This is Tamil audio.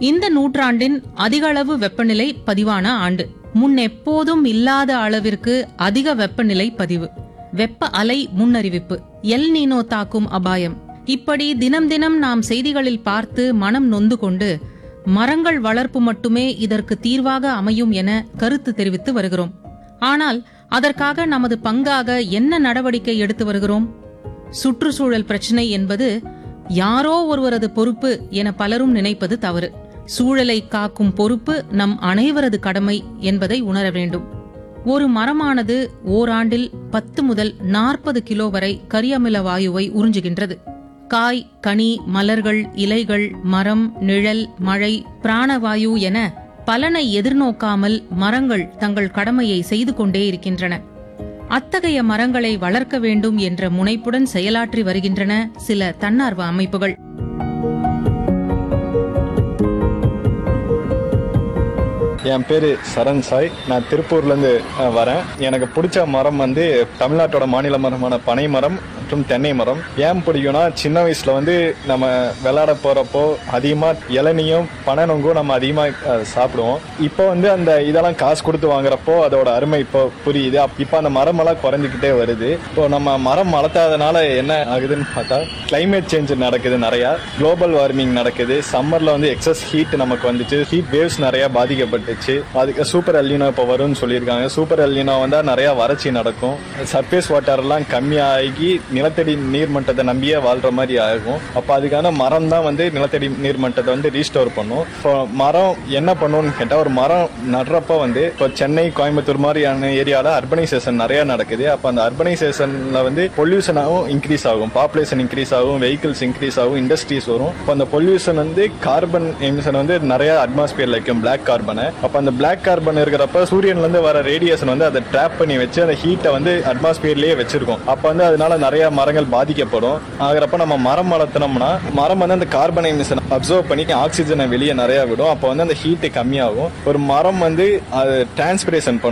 இந்த நூற்றாண்டின் அதிகளவு வெப்பநிலை பதிவான ஆண்டு முன் எப்போதும் இல்லாத அளவிற்கு அதிக வெப்பநிலை பதிவு வெப்ப அலை முன்னறிவிப்பு எல் நீனோ தாக்கும் அபாயம் இப்படி தினம் தினம் நாம் செய்திகளில் பார்த்து மனம் நொந்து கொண்டு மரங்கள் வளர்ப்பு மட்டுமே இதற்கு தீர்வாக அமையும் என கருத்து தெரிவித்து வருகிறோம் ஆனால் அதற்காக நமது பங்காக என்ன நடவடிக்கை எடுத்து வருகிறோம் சுற்றுச்சூழல் பிரச்சினை என்பது யாரோ ஒருவரது பொறுப்பு என பலரும் நினைப்பது தவறு சூழலை காக்கும் பொறுப்பு நம் அனைவரது கடமை என்பதை உணர வேண்டும் ஒரு மரமானது ஓராண்டில் பத்து முதல் நாற்பது கிலோ வரை கரியமில வாயுவை உறிஞ்சுகின்றது காய் கனி மலர்கள் இலைகள் மரம் நிழல் மழை பிராணவாயு என பலனை எதிர்நோக்காமல் மரங்கள் தங்கள் கடமையை செய்து கொண்டே இருக்கின்றன அத்தகைய மரங்களை வளர்க்க வேண்டும் என்ற முனைப்புடன் செயலாற்றி வருகின்றன சில தன்னார்வ அமைப்புகள் என் பேர் சரண் சாய் நான் திருப்பூர்லேருந்து அஹ், வரேன் எனக்கு பிடிச்ச மரம் வந்து தமிழ்நாட்டோட மாநில மரமான பனை மரம் மற்றும் தென்னை மரம் ஏன் பிடிக்கும்னா சின்ன வயசில் வந்து நம்ம விளையாட போகிறப்போ அதிகமாக இளநியும் பனநொங்கும் நம்ம அதிகமாக சாப்பிடுவோம் இப்போ வந்து அந்த இதெல்லாம் காசு கொடுத்து வாங்குறப்போ அதோட அருமை இப்போ புரியுது அப்- இப்போ அந்த மரமெல்லாம் குறைஞ்சிக்கிட்டே வருது இப்போ நம்ம மரம் வளர்த்தாதனால என்ன ஆகுதுன்னு பார்த்தா climate சேஞ்ச் நடக்குது நிறையா குளோபல் வார்மிங் நடக்குது சம்மர்ல வந்து எக்ஸஸ் ஹீட் நமக்கு வந்துச்சு ஹீட் வேவ்ஸ் நிறைய பாதிக்கப்பட்டுச்சு அதுக்கு சூப்பர் எல்லினோ இப்போ வரும்னு சொல்லியிருக்காங்க சூப்பர் எல்லினோ வந்தா நிறைய வறட்சி நடக்கும் சர்ஃபேஸ் வாட்டர் எல்லாம் கம்மியாகி நிலத்தடி நீர் மட்டத்தை நம்பியே வாழ்ற மாதிரி ஆகும் அப்போ அதுக்கான மரம் தான் வந்து நிலத்தடி நீர் மட்டத்தை வந்து ரீஸ்டோர் பண்ணும் இப்போ மரம் என்ன பண்ணும்னு கேட்டால் ஒரு மரம் நடுறப்ப வந்து இப்போ சென்னை கோயம்புத்தூர் மாதிரியான ஏரியாவில் அர்பனைசேஷன் நிறைய நடக்குது அப்போ அந்த அர்பனைசேஷனில் வந்து பொல்யூஷனாகவும் இன்க்ரீஸ் ஆகும் பாப்புலேஷன் இன்க்ரீஸ் ஆகும் வெஹிக்கிள்ஸ் இன்க்ரீஸ் ஆகும் இண்டஸ்ட்ரீஸ் வரும் இப்போ அந்த பொல்யூஷன் வந்து கார்பன் எமிஷன் வந்து நிறைய அட்மாஸ்பியர்ல வைக்கும் பிளாக் கார்பனை அப்போ அந்த பிளாக் கார்பன் இருக்கிறப்ப சூரியன்ல இருந்து வர ரேடியேஷன் வந்து அதை ட்ராப் பண்ணி வச்சு அந்த ஹீட்டை வந்து அட்மாஸ்பியர்லயே வச்சிருக்கும் அப்போ வந்து அதனால நிறைய மரங்கள் பாதிக்கப்படும் ஆகிறப்ப நம்ம மரம் வளர்த்தினோம்னா மரம் வந்து அந்த கார்பன் எமிஷன் அப்சர்வ் பண்ணி ஆக்சிஜனை வெளியே நிறைய விடும் அப்போ வந்து அந்த ஹீட்டு கம்மியாகும் ஒரு மரம் வந்து அது டிரான்ஸ்பிரேஷன் பண்ணும்